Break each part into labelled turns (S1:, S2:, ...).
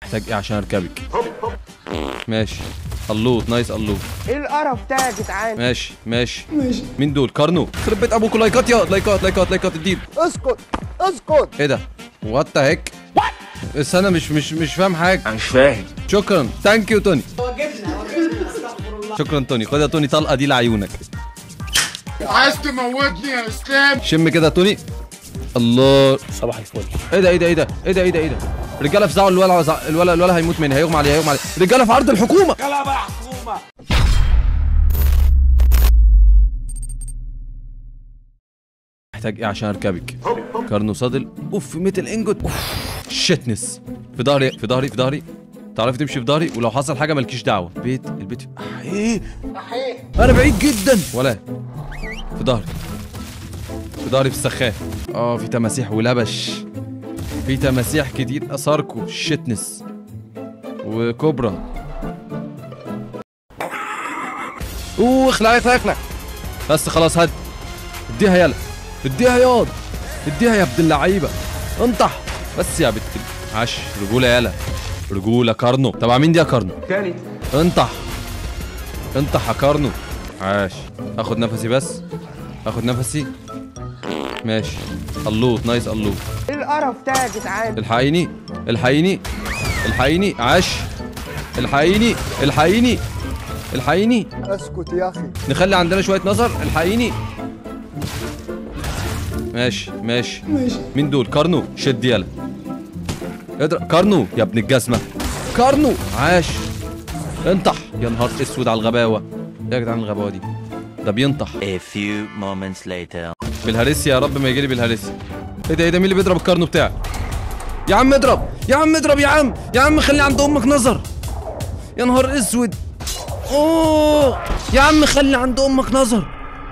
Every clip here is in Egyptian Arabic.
S1: محتاج ايه عشان اركبك ماشي اللوط نايس اللوط
S2: ايه القرف ده يا جدعان
S1: ماشي ماشي ماشي مين دول كارنو خرب بيت ابوكوا لايكات يا لايكات لايكات لايكات اديله
S2: اسكت اسكت
S1: ايه ده وات ذا هيك بس انا مش مش مش فاهم حاجه
S3: انا مش فاهم
S1: شكرا ثانك يو توني شكرا توني خد يا توني طلقه دي لعيونك
S4: عايز تموتني يا اسلام
S1: شم كده يا توني الله
S3: صباح الفل
S1: ايه ده ايه ده ايه ده ايه ده ايه ده ايه ده رجاله فزعوا الولا وزع... الولا الولا هيموت مني هيغمى عليه هيغمى عليه رجاله في عرض الحكومه محتاج ايه عشان اركبك كارنو صادل اوف ميتل انجوت اوف شتنس في ظهري في ظهري في ظهري تعرفي تمشي في ظهري ولو حصل حاجه مالكيش دعوه البيت البيت ايه انا بعيد جدا ولا في ظهري في ظهري في السخان اه في تماسيح ولبش في تماسيح كتير اساركو شتنس وكوبرا اوه اخلع اخلع اخلع بس خلاص هد اديها يلا اديها ياض اديها يا ابن اللعيبه انطح بس يا بت عش رجوله يلا رجوله كارنو تبع مين دي يا كارنو
S3: تاني
S1: انطح انطح يا كارنو عاش اخد نفسي بس اخد نفسي ماشي اللوط نايس اللوط
S2: ايه القرف ده يا جدعان
S1: الحقيني الحقيني الحقيني عاش الحقيني الحقيني الحقيني
S2: اسكت يا اخي
S1: نخلي عندنا شويه نظر الحقيني ماشي ماشي ماشي مين دول كارنو شد يلا اضرب كارنو يا ابن الجزمه كارنو عاش انطح يا نهار اسود على الغباوه إيه يا جدعان الغباوه دي ده بينطح
S5: A few moments later.
S1: بالهارسيا يا رب ما يجي لي بالهارسيا ايه ده ايه ده مين اللي بيضرب الكارنو بتاعي يا عم اضرب يا عم اضرب يا عم يا عم خلي عند امك نظر يا نهار اسود اوه يا عم خلي عند امك نظر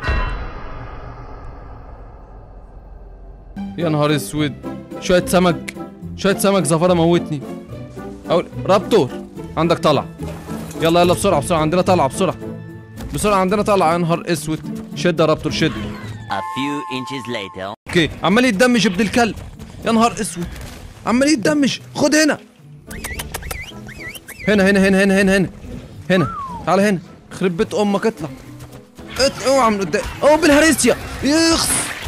S1: يا نهار اسود شويه سمك شويه سمك زفاره موتني او رابتور عندك طلع يلا يلا بسرعه بسرعه عندنا طلعه بسرعه بسرعه عندنا طلعه يا نهار اسود شد يا رابتور شد
S5: A few inches later.
S1: اوكي عمال يتدمج ابن الكلب يا نهار اسود عمال يتدمج خد هنا هنا هنا هنا هنا هنا هنا هنا تعال هنا خرب بيت امك اطلع ات- اوعى من قدام اوه بالهارسيا يخس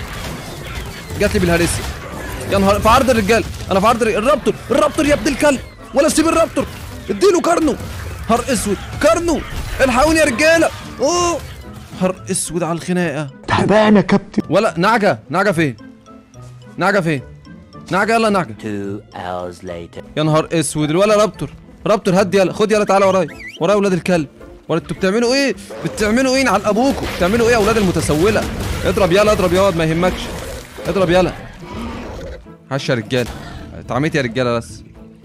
S1: جات لي بالهارسيا يا نهار في عرض الرجال انا في عرض الرجال. الرابتور الرابتور يا ابن الكلب ولا سيب الرابتور اديله كارنو نهار اسود كارنو الحقوني يا رجاله اوه نهار اسود على الخناقه
S4: تعبان يا كابتن
S1: ولا نعجة نعجة فين نعجة فين نعجة يلا نعجة
S5: Two hours later.
S1: يا نهار اسود الولا رابتور رابتور هدي يلا خد يلا تعالى ورايا ورايا ولاد الكلب ولا انتوا بتعملوا ايه بتعملوا ايه على ابوكم بتعملوا ايه يا اولاد المتسوله اضرب يلا اضرب يا واد ما يهمكش اضرب يلا عاش يا رجاله اتعميت يا رجاله بس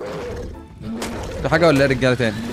S1: في حاجه ولا ايه يا رجاله تاني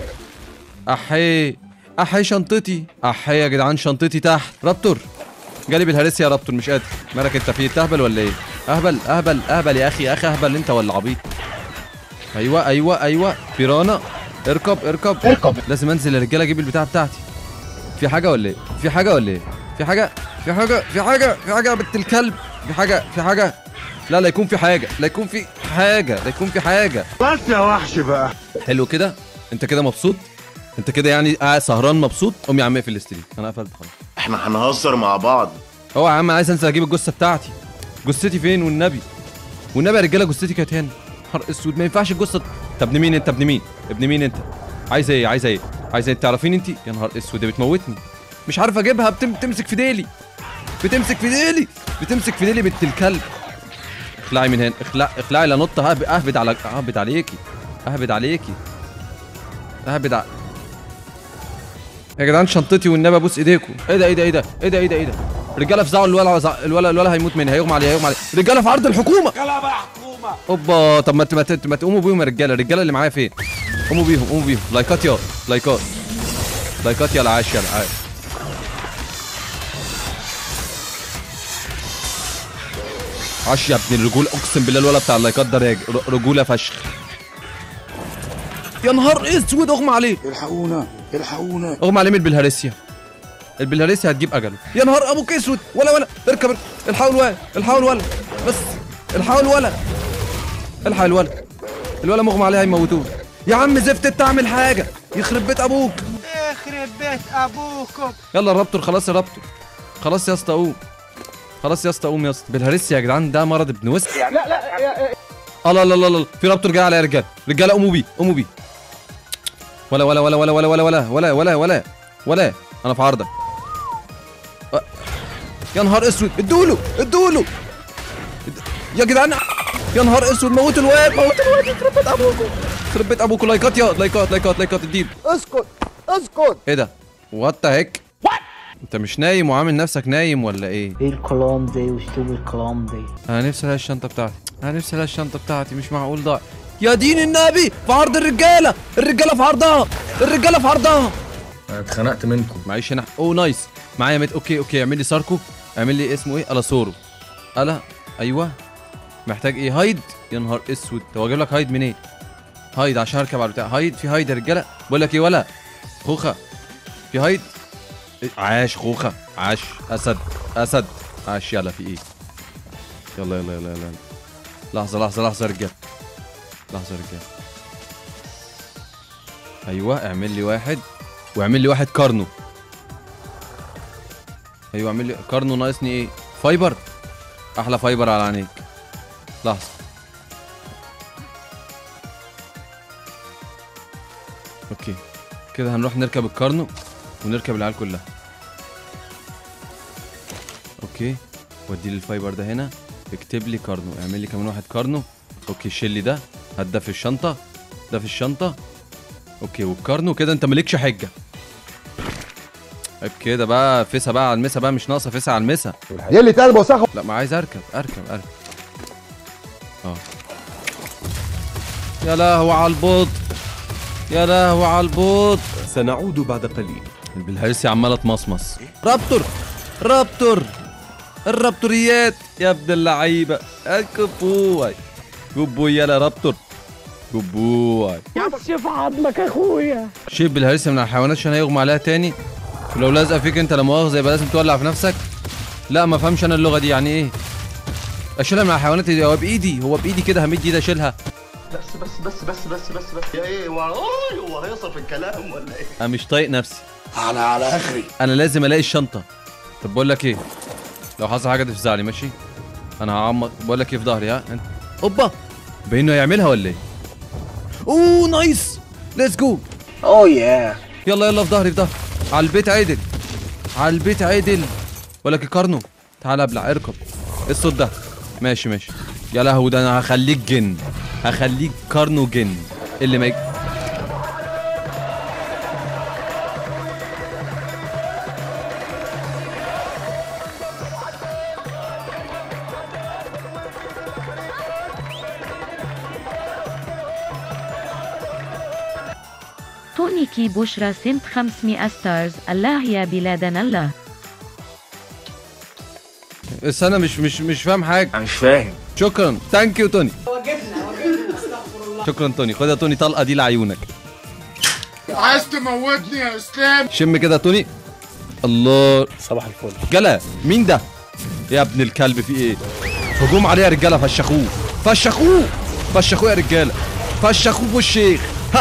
S1: احي احي شنطتي احي يا جدعان شنطتي تحت رابتور جالي بالهرس يا رابتور مش قادر مالك انت فيه تهبل ولا ايه اهبل اهبل اهبل يا اخي يا اخي اهبل انت ولا عبيط ايوه ايوه ايوه بيرانا اركب اركب اركب لازم انزل يا رجاله اجيب البتاع بتاعتي في حاجه ولا ايه في حاجه ولا ايه في حاجه في حاجه في حاجه في حاجه يا بنت الكلب في حاجه في حاجه لا لا يكون في حاجه لا يكون في حاجه لا يكون في حاجه
S4: بس يا وحش بقى
S1: حلو كده انت كده مبسوط انت كده يعني قاعد سهران مبسوط قوم يا عم اقفل الاستريم انا قفلت خلاص
S4: احنا هنهزر مع بعض
S1: هو يا عم عايز انزل اجيب الجثه بتاعتي جثتي فين والنبي والنبي يا رجاله جثتي كانت هنا نهار اسود ما ينفعش الجثه انت ابن مين انت ابن مين ابن مين انت عايز ايه عايز ايه عايز ايه تعرفين انت يا نهار اسود دي بتموتني مش عارف اجيبها بتم... بتمسك في ديلي بتمسك في ديلي بتمسك في ديلي بنت الكلب اخلعي من هنا اخلع اخلعي لا نط ههب- اهبد على اهبد عليكي اهبد عليكي اهبد ع... يا جدعان شنطتي والنبي ابوس ايديكم ايه ده ايه ده ايه ده ايه ده ايه ده ايه ده رجاله فزعوا الولا وزع... الولا الولا هيموت مني هيغمى عليه هيغمى عليه رجاله في عرض الحكومه
S3: يلا بقى حكومه
S1: اوبا طب ما ت- ما ت- ما تقوموا بيهم يا رجاله الرجاله اللي معايا فين قوموا بيهم قوموا بيهم لايكات يا لايكات لايكات يلا عاش يلا عاش عاش يا ابن الرجول اقسم بالله الولا بتاع اللايكات ده راج- ر- رجوله فشخ يا نهار اسود اغمى عليه
S4: الحقونا الحقونا
S1: اغمى عليه من البلهارسيا البلهارسيا هتجيب اجله يا نهار ابوك اسود ولا ولا اركب اركب. الحقوا الولا الحقوا الولا بس الحقوا الولا الحق الولا الولا مغمى عليه هيموتوه يا عم زفت انت اعمل حاجه يخرب بيت ابوك
S2: يخرب بيت ابوكم
S1: يلا الرابتور خلاص يا رابتور خلاص يا اسطى قوم خلاص يا اسطى قوم يا اسطى بالهرس يا جدعان ده مرض ابن وسخ
S2: لا لا يا-
S1: الله الله الله الله في رابتور جاي على يا رجاله رجاله قوموا بيه قوموا بيه ولا ولا ولا ولا ولا ولا ولا ولا ولا ولا ولا انا في عرضك أه. يا نهار اسود ادوله ادوله يا جدعان يا نهار اسود موتوا الواد موتوا الواد يخرب بيت ابوكم يخرب بيت ابوكم لايكات يا لايكات لايكات لايكات اديله
S2: اسكت اسكت
S1: ايه ده وات هيك انت مش نايم وعامل نفسك نايم ولا ايه
S3: ايه الكلام ده واسلوب الكلام ده
S1: انا نفسي الاقي الشنطه بتاعتي انا نفسي الاقي الشنطه بتاعتي مش معقول ضاع يا دين النبي في عرض الرجاله الرجاله في عرضها الرجاله في عرضها
S6: انا اتخنقت منكم
S1: معيش هنا اوه نايس معايا ميت اوكي اوكي اعمل لي ساركو اعمل لي اسمه ايه الاسورو الا ايوه محتاج ايه هايد يا نهار اسود طب اجيب لك هايد منين هايد عشان اركب على البتاع هايد في هايد يا رجاله بقول لك ايه ولا خوخه في هايد إيه، عاش خوخه عاش اسد اسد عاش يلا في ايه يلا يلا يلا يلا لحظه لحظه لحظه يا رجاله لحظه يا رجاله ايوه اعمل لي واحد واعمل لي واحد كارنو ايوه اعمل لي كارنو ناقصني ايه فايبر احلى فايبر على عينيك لحظه اوكي كده هنروح نركب الكارنو ونركب العيال كلها اوكي ودي لي الفايبر ده هنا اكتب لي كارنو اعمل لي كمان واحد كارنو اوكي شيل لي ده هات ده في الشنطه ده في الشنطه اوكي والكارنو كده انت مالكش حجه عيب كده بقى فيسا بقى على المسا بقى مش ناقصه فيسا على المسا
S2: يا اللي تقلب وسخه
S1: لا ما عايز اركب اركب اركب اه يا لهوي على البوط يا لهوي على البوط
S7: سنعود بعد قليل
S1: بالهرسي عماله تمصمص رابتور رابتور الرابتوريات يا ابن اللعيبه الكبوي كبوي يلا رابتور كبوي
S3: شوف عظمك اخويا
S1: شيب بالهرسي من الحيوانات عشان هيغمى عليها تاني ولو لازقه فيك انت لا مؤاخذه يبقى لازم تولع في نفسك لا ما فهمش انا اللغه دي يعني ايه اشيلها من الحيوانات دي هو بايدي هو بايدي كده همد ايدي اشيلها
S4: بس بس بس بس بس بس بس يا ايه هو هو هيصرف الكلام ولا ايه
S1: انا مش طايق نفسي
S4: على على اخري
S1: انا لازم الاقي الشنطه طب بقول لك ايه لو حصل حاجه تفزعني ماشي انا هعمق بقول لك ايه في ظهري ها انت اوبا بانه هيعملها ولا ايه اوه نايس ليتس جو
S3: اوه يا
S1: يلا يلا في ظهري في ظهري على البيت عدل على البيت عدل بقول لك إيه كارنو تعالى ابلع اركب ايه الصوت ده ماشي ماشي يا لهوي ده انا هخليك جن هخليك كارنو جن اللي ما يج...
S8: تونيكي بشرى سنت 500 ستارز الله يا بلادنا الله
S1: بس انا مش مش مش فاهم حاجه
S6: انا مش فاهم
S1: شكرا ثانك يو توني شكرا توني خد يا توني طلقه دي لعيونك
S4: عايز تموتني يا اسلام
S1: شم كده يا توني الله
S3: صباح الفل
S1: رجاله مين ده يا ابن الكلب في ايه هجوم عليه يا رجاله فشخوه فشخوه فشخوه يا رجاله فشخوه في الشيخ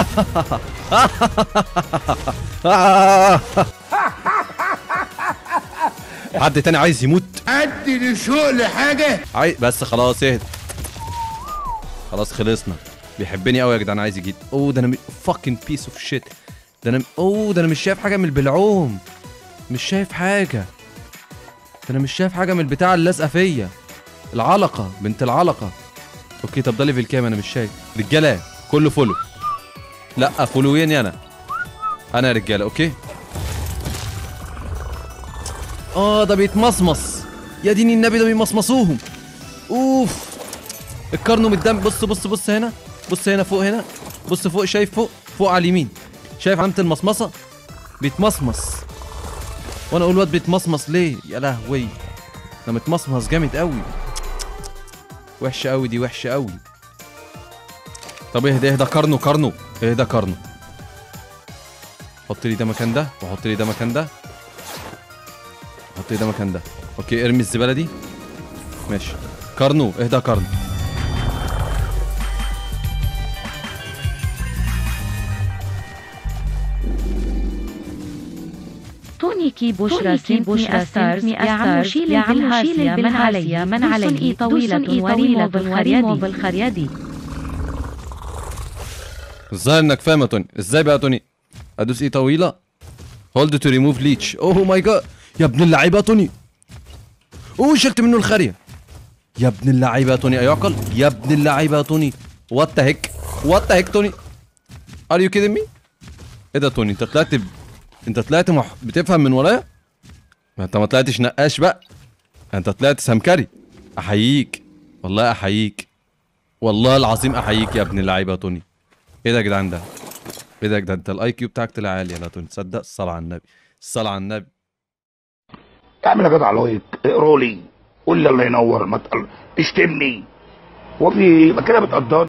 S1: حد تاني عايز يموت
S4: ادي لشوق لحاجه
S1: عاي... بس خلاص اهد خلاص خلصنا بيحبني قوي يا جدعان عايز يجيب اوه ده انا م... فاكين بيس اوف شيت ده انا اوه ده انا مش شايف حاجه من البلعوم مش شايف حاجه ده انا مش شايف حاجه من البتاع اللي لازقه فيا العلقه بنت العلقه اوكي طب ده ليفل كام انا مش شايف رجاله كله فولو لا فولويني انا انا يا رجاله اوكي اه ده بيتمصمص يا دين النبي ده بيمصمصوهم اوف الكرنو من الدم بص بص بص هنا بص هنا فوق هنا بص فوق شايف فوق فوق على اليمين شايف علامة المصمصة بيتمصمص وانا اقول الواد بيتمصمص ليه يا لهوي ده متمصمص جامد قوي وحشة قوي دي وحشة قوي طب اهدى اهدى كرنو كرنو اهدى كرنو حط لي ده مكان ده وحط لي ده مكان ده حط لي ده مكان ده اوكي ارمي الزبالة دي ماشي كرنو اهدى كرنو
S8: تونيكي بشرى سنت بشرى ستارز يا عم شيل يا عم شيل من علي من علي طويلة وريمو بالخريدي بالخريدي
S1: الظاهر انك فاهم يا توني ازاي بقى يا توني ادوس ايه طويله هولد تو ريموف ليتش اوه ماي جاد يا ابن اللعيبه يا توني اوه شلت منه الخاريه يا ابن اللعيبه يا توني ايعقل يا ابن اللعيبه يا توني وات ذا هيك وات ذا هيك توني ار يو كيدين مي ايه ده يا توني انت طلعت ب... انت طلعت مح... بتفهم من ورايا ما انت ما طلعتش نقاش بقى انت طلعت سمكري احييك والله احييك والله العظيم احييك يا ابن اللعيبه يا توني ايه ده يا جدعان ده ايه ده يا جدعان انت الاي كيو بتاعك طلع عالي يا توني تصدق الصلاه على النبي الصلاه على النبي
S7: اعمل يا جدع لايك اقرا لي قول لي الله ينور ما تقل... تشتمني هو في يبقى كده بتقدرني